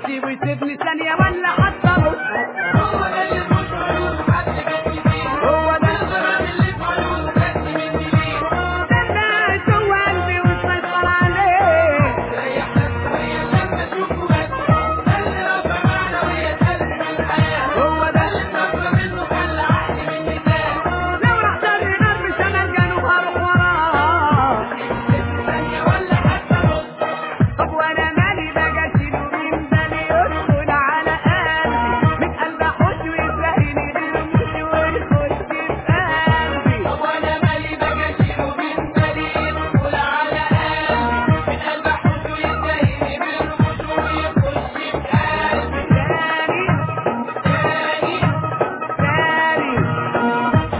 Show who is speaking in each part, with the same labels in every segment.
Speaker 1: اسيبه يسيبني ثانية ولا حتى نص
Speaker 2: هو ده اللي مش عيون حد جاتني فيه
Speaker 1: هو ده
Speaker 2: الغرام اللي في عيونه خدني مني ليه
Speaker 1: الناس هو قلبي وسيطر عليه
Speaker 2: ريح نفسي وهي لما اشوفه بس ده اللي ربى معنا وهي قلبي من الحياة
Speaker 1: هو ده
Speaker 2: اللي اتربى منه خلى عقلي مني تاه
Speaker 1: لو رحت الغرب مش انا الجنوب هروح وراه
Speaker 2: ثانية ولا حتى نص
Speaker 1: طب وانا مالي بقى اشيله من بالي يدخل على قلبي من قلب احوش ويسهل يرمش ويخش في قلبي
Speaker 2: طب وانا مالي بقى اشيله من بالي يدخل على قلبي من قلب احوشه ينتهي بالرموش ويخش في قلبي
Speaker 1: تاني
Speaker 2: تاني
Speaker 1: تاني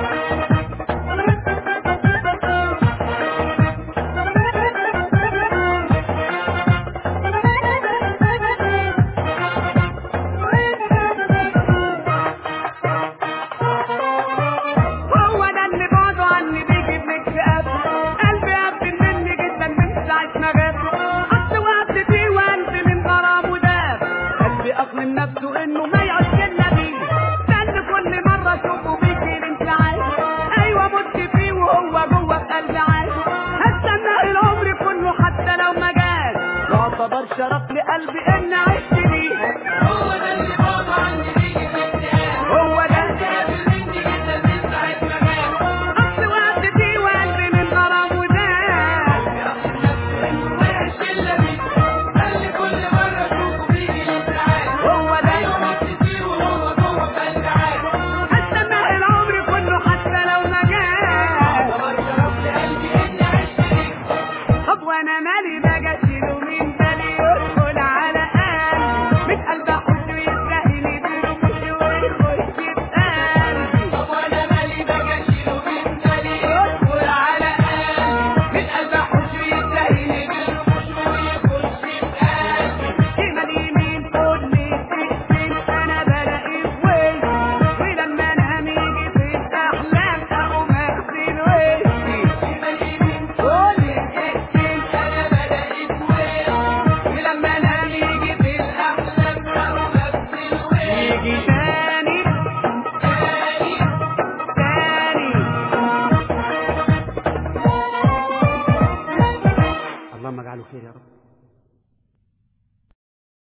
Speaker 1: هو ده اللي بعده عني بيجيب لي اكتئاب قلبي قبل مني جدا من ساعة ما غاب حط وقت فيه وقلبي من غرامه داب قلبي اقلم نفسه انه ما يعيش الا بيه استنى كل مرة اشوفه بيجي انفعال ايوه مت فيه وهو جوه في قلبي عايش هستنى العمر كله حتى لو ما جاش لا اعتبر شرف